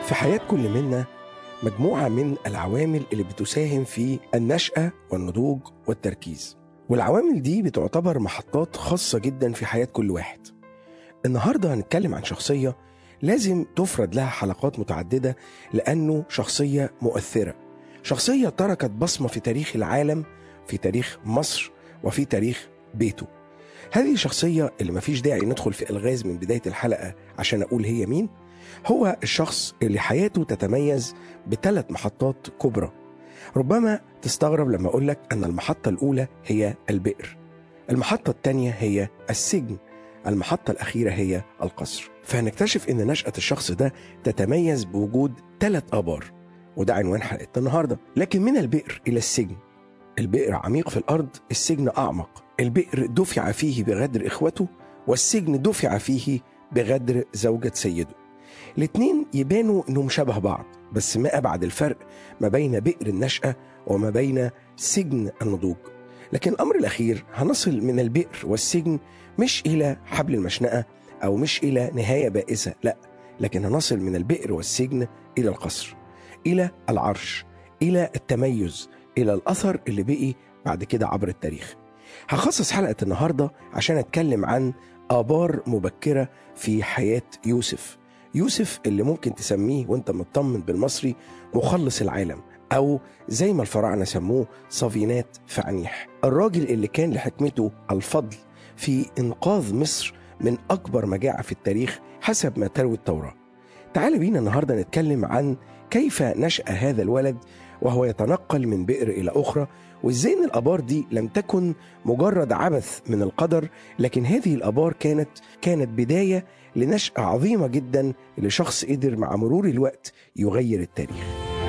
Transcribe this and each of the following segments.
في حياة كل منا مجموعة من العوامل اللي بتساهم في النشأة والنضوج والتركيز والعوامل دي بتعتبر محطات خاصة جدا في حياة كل واحد النهاردة هنتكلم عن شخصية لازم تفرد لها حلقات متعددة لأنه شخصية مؤثرة شخصية تركت بصمة في تاريخ العالم في تاريخ مصر وفي تاريخ بيته هذه الشخصية اللي مفيش داعي ندخل في ألغاز من بداية الحلقة عشان أقول هي مين هو الشخص اللي حياته تتميز بثلاث محطات كبرى ربما تستغرب لما أقول لك أن المحطة الأولى هي البئر المحطة الثانية هي السجن المحطة الأخيرة هي القصر فهنكتشف أن نشأة الشخص ده تتميز بوجود ثلاث آبار وده عنوان حلقتنا النهاردة لكن من البئر إلى السجن البئر عميق في الأرض السجن أعمق البئر دفع فيه بغدر إخوته والسجن دفع فيه بغدر زوجة سيده الاتنين يبانوا انهم شبه بعض بس ما ابعد الفرق ما بين بئر النشأة وما بين سجن النضوج لكن الامر الاخير هنصل من البئر والسجن مش الى حبل المشنقة او مش الى نهاية بائسة لا لكن هنصل من البئر والسجن الى القصر الى العرش الى التميز الى الاثر اللي بقي بعد كده عبر التاريخ هخصص حلقة النهاردة عشان اتكلم عن آبار مبكرة في حياة يوسف يوسف اللي ممكن تسميه وانت مطمن بالمصري مخلص العالم او زي ما الفراعنه سموه صافينات فعنيح الراجل اللي كان لحكمته الفضل في انقاذ مصر من اكبر مجاعه في التاريخ حسب ما تروي التوراه تعال بينا النهارده نتكلم عن كيف نشا هذا الولد وهو يتنقل من بئر الى اخرى وازاي ان الابار دي لم تكن مجرد عبث من القدر لكن هذه الابار كانت كانت بدايه لنشأة عظيمة جدا لشخص قدر مع مرور الوقت يغير التاريخ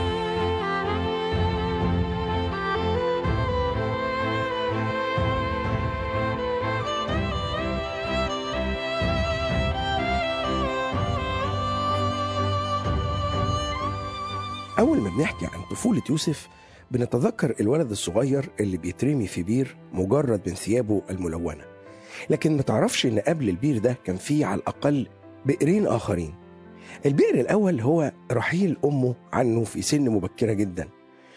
أول ما بنحكي عن طفولة يوسف بنتذكر الولد الصغير اللي بيترمي في بير مجرد من ثيابه الملونة لكن ما تعرفش ان قبل البير ده كان فيه على الاقل بئرين اخرين البئر الاول هو رحيل امه عنه في سن مبكره جدا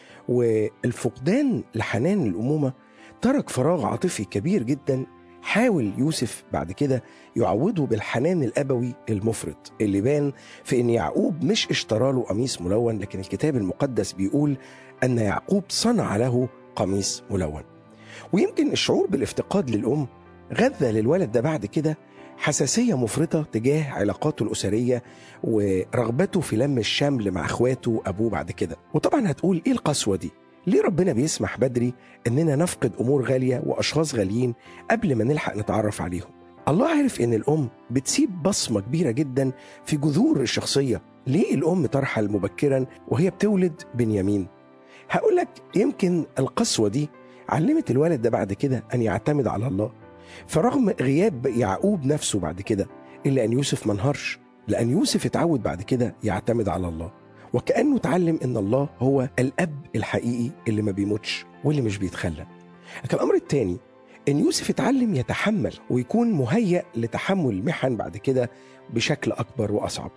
والفقدان لحنان الامومه ترك فراغ عاطفي كبير جدا حاول يوسف بعد كده يعوضه بالحنان الابوي المفرط اللي بان في ان يعقوب مش اشترى له قميص ملون لكن الكتاب المقدس بيقول ان يعقوب صنع له قميص ملون ويمكن الشعور بالافتقاد للام غذى للولد ده بعد كده حساسية مفرطة تجاه علاقاته الأسرية ورغبته في لم الشمل مع إخواته وأبوه بعد كده وطبعا هتقول إيه القسوة دي؟ ليه ربنا بيسمح بدري إننا نفقد أمور غالية وأشخاص غاليين قبل ما نلحق نتعرف عليهم؟ الله عارف إن الأم بتسيب بصمة كبيرة جدا في جذور الشخصية ليه الأم ترحل مبكرا وهي بتولد بنيامين؟ هقول لك يمكن القسوة دي علمت الولد ده بعد كده أن يعتمد على الله فرغم غياب يعقوب نفسه بعد كده إلا أن يوسف ما انهارش لأن يوسف اتعود بعد كده يعتمد على الله وكأنه اتعلم إن الله هو الأب الحقيقي اللي ما بيموتش واللي مش بيتخلى لكن الأمر الثاني إن يوسف اتعلم يتحمل ويكون مهيأ لتحمل المحن بعد كده بشكل أكبر وأصعب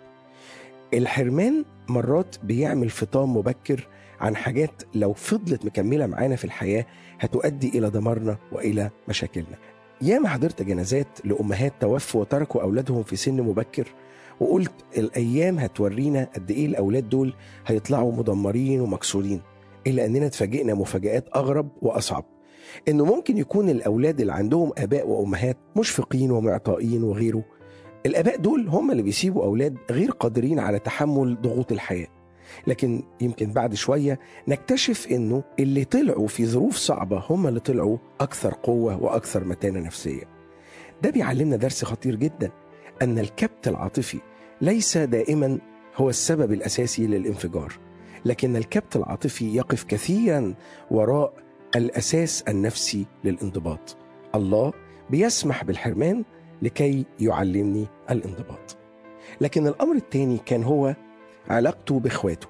الحرمان مرات بيعمل فطام مبكر عن حاجات لو فضلت مكملة معانا في الحياة هتؤدي إلى دمارنا وإلى مشاكلنا ياما حضرت جنازات لأمهات توفوا وتركوا أولادهم في سن مبكر وقلت الأيام هتورينا قد إيه الأولاد دول هيطلعوا مدمرين ومكسورين إلا أننا اتفاجئنا مفاجآت أغرب وأصعب إنه ممكن يكون الأولاد اللي عندهم آباء وأمهات مشفقين ومعطائين وغيره الآباء دول هم اللي بيسيبوا أولاد غير قادرين على تحمل ضغوط الحياة لكن يمكن بعد شوية نكتشف انه اللي طلعوا في ظروف صعبة هم اللي طلعوا اكثر قوة واكثر متانة نفسية ده بيعلمنا درس خطير جدا ان الكبت العاطفي ليس دائما هو السبب الاساسي للانفجار لكن الكبت العاطفي يقف كثيرا وراء الاساس النفسي للانضباط الله بيسمح بالحرمان لكي يعلمني الانضباط لكن الامر الثاني كان هو علاقته باخواته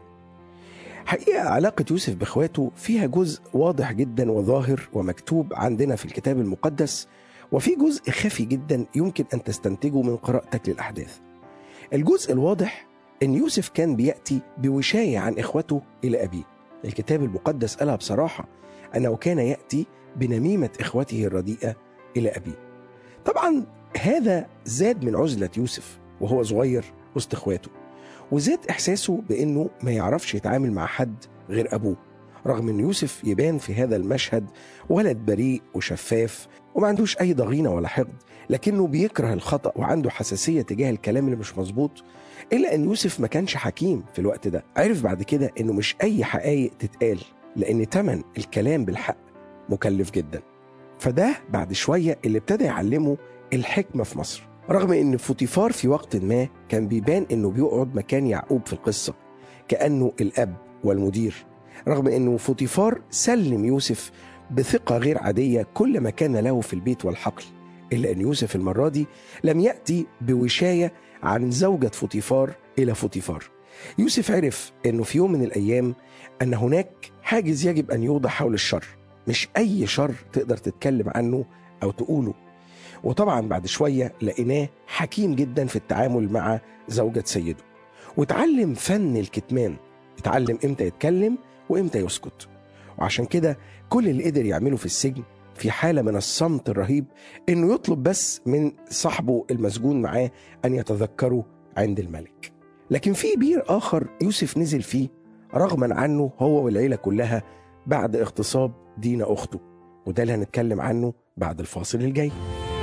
حقيقة علاقة يوسف باخواته فيها جزء واضح جدا وظاهر ومكتوب عندنا في الكتاب المقدس وفي جزء خفي جدا يمكن أن تستنتجه من قراءتك للأحداث الجزء الواضح إن يوسف كان بيأتي بوشاية عن إخوته إلى أبيه الكتاب المقدس قالها بصراحة أنه كان يأتي بنميمة إخوته الرديئة إلى أبيه طبعا هذا زاد من عزلة يوسف وهو صغير وسط إخواته وزاد إحساسه بأنه ما يعرفش يتعامل مع حد غير أبوه رغم أن يوسف يبان في هذا المشهد ولد بريء وشفاف وما عندوش أي ضغينة ولا حقد لكنه بيكره الخطأ وعنده حساسية تجاه الكلام اللي مش مظبوط إلا أن يوسف ما كانش حكيم في الوقت ده عرف بعد كده أنه مش أي حقايق تتقال لأن تمن الكلام بالحق مكلف جدا فده بعد شوية اللي ابتدى يعلمه الحكمة في مصر رغم أن فوتيفار في وقت ما كان بيبان أنه بيقعد مكان يعقوب في القصة كأنه الأب والمدير رغم أنه فوتيفار سلم يوسف بثقة غير عادية كل ما كان له في البيت والحقل إلا أن يوسف المرة دي لم يأتي بوشاية عن زوجة فوتيفار إلى فوتيفار يوسف عرف أنه في يوم من الأيام أن هناك حاجز يجب أن يوضع حول الشر مش أي شر تقدر تتكلم عنه أو تقوله وطبعا بعد شوية لقيناه حكيم جدا في التعامل مع زوجة سيده وتعلم فن الكتمان اتعلم امتى يتكلم وامتى يسكت وعشان كده كل اللي قدر يعمله في السجن في حالة من الصمت الرهيب انه يطلب بس من صاحبه المسجون معاه ان يتذكره عند الملك لكن في بير اخر يوسف نزل فيه رغما عنه هو والعيلة كلها بعد اغتصاب دينا اخته وده اللي هنتكلم عنه بعد الفاصل الجاي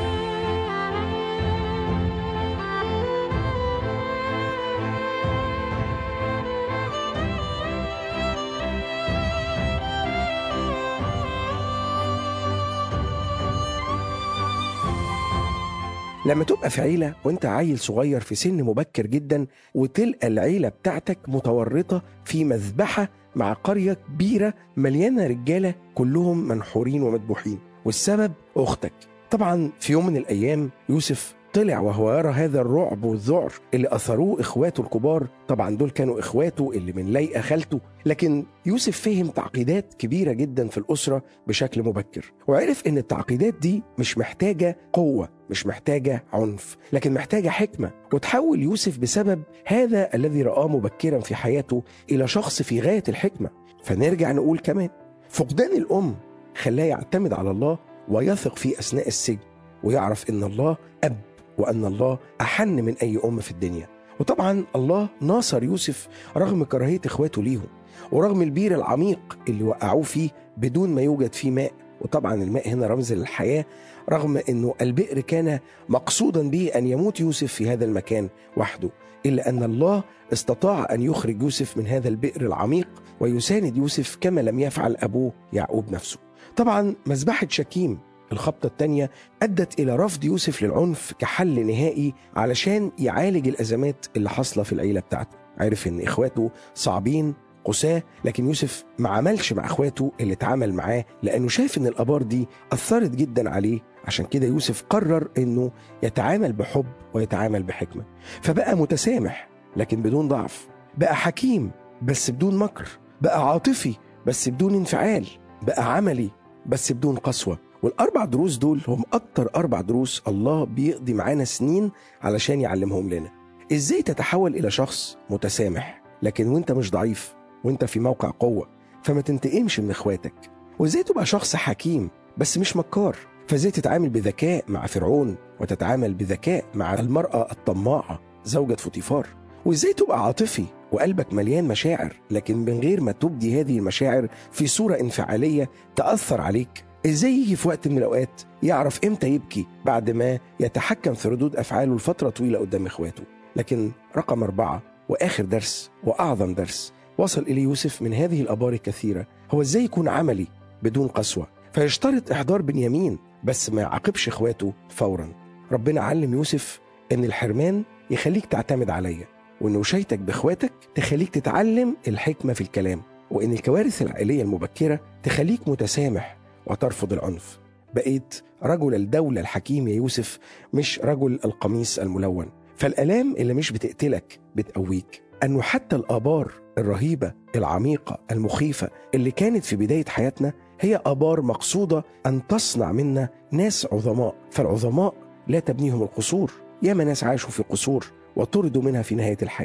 لما تبقى في عيلة وانت عيل صغير في سن مبكر جدا وتلقى العيلة بتاعتك متورطة في مذبحة مع قرية كبيرة مليانة رجالة كلهم منحورين ومذبوحين والسبب أختك طبعا في يوم من الأيام يوسف طلع وهو يرى هذا الرعب والذعر اللي أثروه إخواته الكبار طبعا دول كانوا إخواته اللي من ليئة خالته لكن يوسف فهم تعقيدات كبيرة جدا في الأسرة بشكل مبكر وعرف إن التعقيدات دي مش محتاجة قوة مش محتاجة عنف لكن محتاجة حكمة وتحول يوسف بسبب هذا الذي رآه مبكرا في حياته إلى شخص في غاية الحكمة فنرجع نقول كمان فقدان الأم خلاه يعتمد على الله ويثق في أثناء السجن ويعرف إن الله أب وأن الله أحن من أي أم في الدنيا وطبعا الله ناصر يوسف رغم كراهية إخواته ليهم ورغم البير العميق اللي وقعوه فيه بدون ما يوجد فيه ماء وطبعا الماء هنا رمز للحياة رغم أنه البئر كان مقصودا به أن يموت يوسف في هذا المكان وحده إلا أن الله استطاع أن يخرج يوسف من هذا البئر العميق ويساند يوسف كما لم يفعل أبوه يعقوب نفسه طبعا مذبحة شكيم الخبطة التانية أدت إلى رفض يوسف للعنف كحل نهائي علشان يعالج الأزمات اللي حاصلة في العيلة بتاعته عرف إن إخواته صعبين قساة لكن يوسف ما عملش مع اخواته اللي اتعامل معاه لانه شايف ان الابار دي اثرت جدا عليه عشان كده يوسف قرر انه يتعامل بحب ويتعامل بحكمه فبقى متسامح لكن بدون ضعف بقى حكيم بس بدون مكر بقى عاطفي بس بدون انفعال بقى عملي بس بدون قسوه والاربع دروس دول هم اكتر اربع دروس الله بيقضي معانا سنين علشان يعلمهم لنا ازاي تتحول الى شخص متسامح لكن وانت مش ضعيف وانت في موقع قوه فما تنتقمش من اخواتك وازاي تبقى شخص حكيم بس مش مكار فازاي تتعامل بذكاء مع فرعون وتتعامل بذكاء مع المراه الطماعه زوجة فوتيفار وازاي تبقى عاطفي وقلبك مليان مشاعر لكن من غير ما تبدي هذه المشاعر في صورة انفعالية تأثر عليك ازاي يجي في وقت من الاوقات يعرف امتى يبكي بعد ما يتحكم في ردود افعاله لفتره طويله قدام اخواته لكن رقم اربعه واخر درس واعظم درس وصل اليه يوسف من هذه الابار الكثيره هو ازاي يكون عملي بدون قسوه فيشترط احضار بنيامين بس ما يعاقبش اخواته فورا ربنا علم يوسف ان الحرمان يخليك تعتمد عليا وان وشايتك باخواتك تخليك تتعلم الحكمه في الكلام وان الكوارث العائليه المبكره تخليك متسامح وترفض العنف بقيت رجل الدولة الحكيم يا يوسف مش رجل القميص الملون فالآلام اللي مش بتقتلك بتقويك أنه حتى الآبار الرهيبة العميقة المخيفة اللي كانت في بداية حياتنا هي آبار مقصودة أن تصنع منا ناس عظماء فالعظماء لا تبنيهم القصور ياما ناس عاشوا في قصور وطردوا منها في نهاية الحياة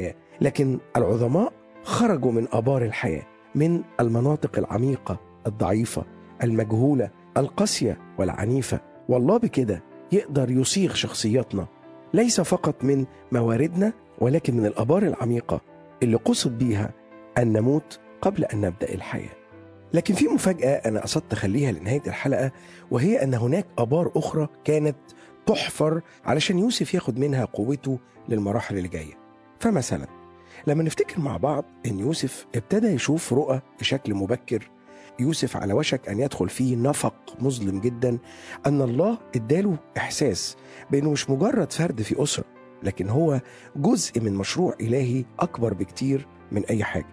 لكن العظماء خرجوا من ابار الحياه من المناطق العميقه الضعيفه المجهوله القاسيه والعنيفه والله بكده يقدر يصيغ شخصياتنا ليس فقط من مواردنا ولكن من الابار العميقه اللي قصد بيها ان نموت قبل ان نبدا الحياه لكن في مفاجاه انا قصدت اخليها لنهايه الحلقه وهي ان هناك ابار اخرى كانت تحفر علشان يوسف ياخد منها قوته للمراحل اللي جايه فمثلا لما نفتكر مع بعض ان يوسف ابتدى يشوف رؤى بشكل مبكر يوسف على وشك ان يدخل فيه نفق مظلم جدا ان الله اداله احساس بانه مش مجرد فرد في اسره لكن هو جزء من مشروع الهي اكبر بكتير من اي حاجه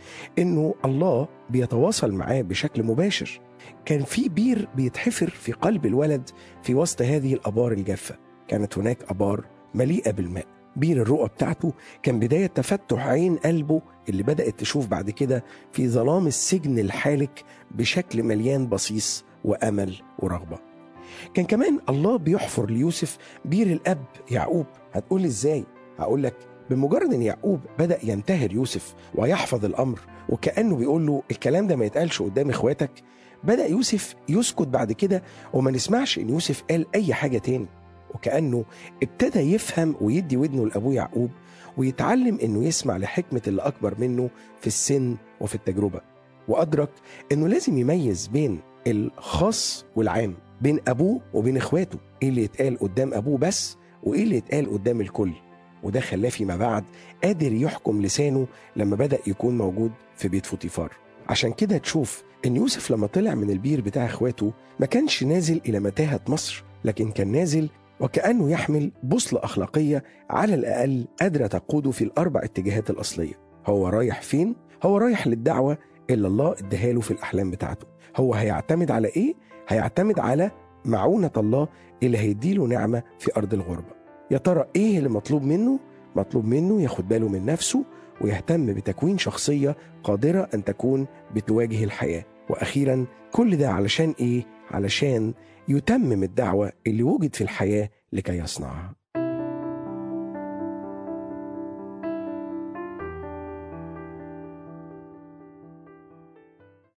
انه الله بيتواصل معاه بشكل مباشر كان في بير بيتحفر في قلب الولد في وسط هذه الابار الجافه كانت هناك ابار مليئه بالماء بير الرؤى بتاعته كان بداية تفتح عين قلبه اللي بدأت تشوف بعد كده في ظلام السجن الحالك بشكل مليان بصيص وأمل ورغبة كان كمان الله بيحفر ليوسف بير الأب يعقوب هتقول إزاي؟ هقول لك بمجرد ان يعقوب بدا ينتهر يوسف ويحفظ الامر وكانه بيقول له الكلام ده ما يتقالش قدام اخواتك بدا يوسف يسكت بعد كده وما نسمعش ان يوسف قال اي حاجه تاني وكانه ابتدى يفهم ويدي ودنه لابوه يعقوب ويتعلم انه يسمع لحكمه اللي اكبر منه في السن وفي التجربه وادرك انه لازم يميز بين الخاص والعام بين ابوه وبين اخواته ايه اللي يتقال قدام ابوه بس وايه اللي يتقال قدام الكل وده خلاه فيما بعد قادر يحكم لسانه لما بدأ يكون موجود في بيت فوتيفار عشان كده تشوف ان يوسف لما طلع من البير بتاع اخواته ما كانش نازل الى متاهة مصر لكن كان نازل وكأنه يحمل بوصلة أخلاقية على الأقل قادرة تقوده في الأربع اتجاهات الأصلية هو رايح فين؟ هو رايح للدعوة اللي الله اداها له في الأحلام بتاعته هو هيعتمد على إيه؟ هيعتمد على معونة الله اللي هيديله نعمة في أرض الغربة يا ترى ايه اللي مطلوب منه مطلوب منه ياخد باله من نفسه ويهتم بتكوين شخصيه قادره ان تكون بتواجه الحياه واخيرا كل ده علشان ايه علشان يتمم الدعوه اللي وجد في الحياه لكي يصنعها